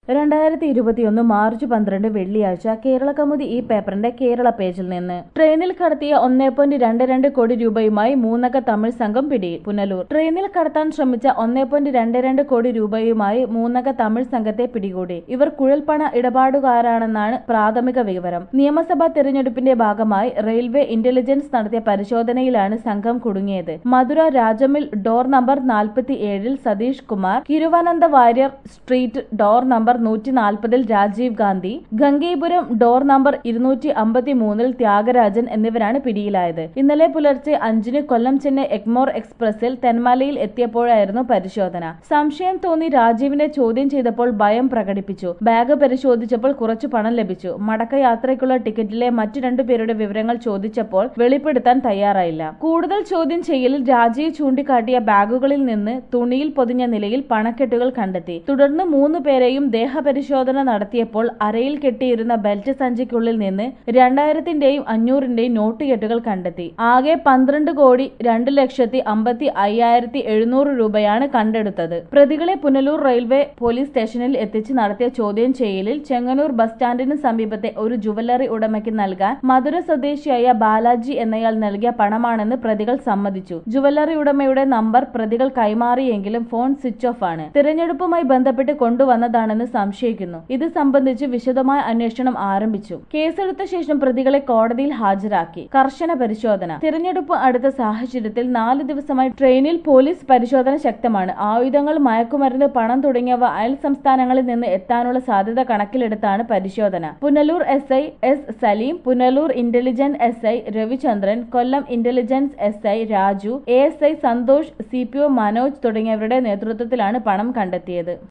രണ്ടായിരത്തി ഇരുപത്തിയൊന്ന് മാർച്ച് പന്ത്രണ്ട് വെള്ളിയാഴ്ച കേരള കൗമുദി ഈ പേപ്പറിന്റെ കേരള പേജിൽ നിന്ന് ട്രെയിനിൽ കടത്തിയ ഒന്നേ പോയിന്റ് രണ്ട് രണ്ട് കോടി രൂപയുമായി മൂന്നംഗ തമിഴ് സംഘം പിടിയിൽ പുനലൂർ ട്രെയിനിൽ കടത്താൻ ശ്രമിച്ച ഒന്നേ പോയിന്റ് രണ്ട് രണ്ട് കോടി രൂപയുമായി മൂന്നംഗ തമിഴ് സംഘത്തെ പിടികൂടി ഇവർ കുഴൽപ്പണ ഇടപാടുകാരാണെന്നാണ് പ്രാഥമിക വിവരം നിയമസഭാ തെരഞ്ഞെടുപ്പിന്റെ ഭാഗമായി റെയിൽവേ ഇന്റലിജൻസ് നടത്തിയ പരിശോധനയിലാണ് സംഘം കുടുങ്ങിയത് മധുര രാജമിൽ ഡോർ നമ്പർ നാൽപ്പത്തി ഏഴിൽ Satheesh Kumar Kiruvananda Warrier street door number നൂറ്റി നാൽപ്പതിൽ രാജീവ് ഗാന്ധി ഗംഗീപുരം ഡോർ നമ്പർ ഇരുന്നൂറ്റി അമ്പത്തി മൂന്നിൽ ത്യാഗരാജൻ എന്നിവരാണ് പിടിയിലായത് ഇന്നലെ പുലർച്ചെ അഞ്ചിന് കൊല്ലം ചെന്നൈ എഗ്മോർ എക്സ്പ്രസിൽ തെന്മലയിൽ എത്തിയപ്പോഴായിരുന്നു പരിശോധന സംശയം തോന്നി രാജീവിനെ ചോദ്യം ചെയ്തപ്പോൾ ഭയം പ്രകടിപ്പിച്ചു ബാഗ് പരിശോധിച്ചപ്പോൾ കുറച്ചു പണം ലഭിച്ചു മടക്കയാത്രയ്ക്കുള്ള ടിക്കറ്റിലെ മറ്റു രണ്ടു പേരുടെ വിവരങ്ങൾ ചോദിച്ചപ്പോൾ വെളിപ്പെടുത്താൻ തയ്യാറായില്ല കൂടുതൽ ചോദ്യം ചെയ്യലിൽ രാജീവ് ചൂണ്ടിക്കാട്ടിയ ബാഗുകളിൽ നിന്ന് തുണിയിൽ പൊതിഞ്ഞ നിലയിൽ പണക്കെട്ടുകൾ കണ്ടെത്തി തുടർന്ന് മൂന്ന് പേരെയും ദേഹപരിശോധന നടത്തിയപ്പോൾ അരയിൽ കെട്ടിയിരുന്ന ബെൽറ്റ് സഞ്ചിക്കുള്ളിൽ നിന്ന് രണ്ടായിരത്തിന്റെയും അഞ്ഞൂറിന്റെയും നോട്ട് കെട്ടുകൾ കണ്ടെത്തി ആകെ പന്ത്രണ്ട് കോടി രണ്ട് ലക്ഷത്തി അമ്പത്തി അയ്യായിരത്തി എഴുന്നൂറ് രൂപയാണ് കണ്ടെടുത്തത് പ്രതികളെ പുനലൂർ റെയിൽവേ പോലീസ് സ്റ്റേഷനിൽ എത്തിച്ച് നടത്തിയ ചോദ്യം ചെയ്യലിൽ ചെങ്ങന്നൂർ ബസ് സ്റ്റാൻഡിന് സമീപത്തെ ഒരു ജുവല്ലറി ഉടമയ്ക്ക് നൽകാൻ മധുര സ്വദേശിയായ ബാലാജി എന്നയാൾ നൽകിയ പണമാണെന്ന് പ്രതികൾ സമ്മതിച്ചു ജുവല്ലറി ഉടമയുടെ നമ്പർ പ്രതികൾ കൈമാറിയെങ്കിലും ഫോൺ സ്വിച്ച് ഓഫ് ആണ് തിരഞ്ഞെടുപ്പുമായി ബന്ധപ്പെട്ട് കൊണ്ടുവന്നതാണെന്ന് സംശയിക്കുന്നു ഇത് സംബന്ധിച്ച് വിശദമായ അന്വേഷണം ആരംഭിച്ചു കേസെടുത്ത ശേഷം പ്രതികളെ കോടതിയിൽ ഹാജരാക്കി കർശന പരിശോധന തിരഞ്ഞെടുപ്പ് അടുത്ത സാഹചര്യത്തിൽ നാല് ദിവസമായി ട്രെയിനിൽ പോലീസ് പരിശോധന ശക്തമാണ് ആയുധങ്ങൾ മയക്കുമരുന്ന് പണം തുടങ്ങിയവ അയൽ സംസ്ഥാനങ്ങളിൽ നിന്ന് എത്താനുള്ള സാധ്യത കണക്കിലെടുത്താണ് പരിശോധന Punalur S I S Saleem Punalur intelligence S I Ravichandran Kollam intelligence S I Raju A S I Santosh C P O Manoj തുടങ്ങിയവരുടെ നേതൃത്വത്തിലാണ് പണം കണ്ടെത്തിയത്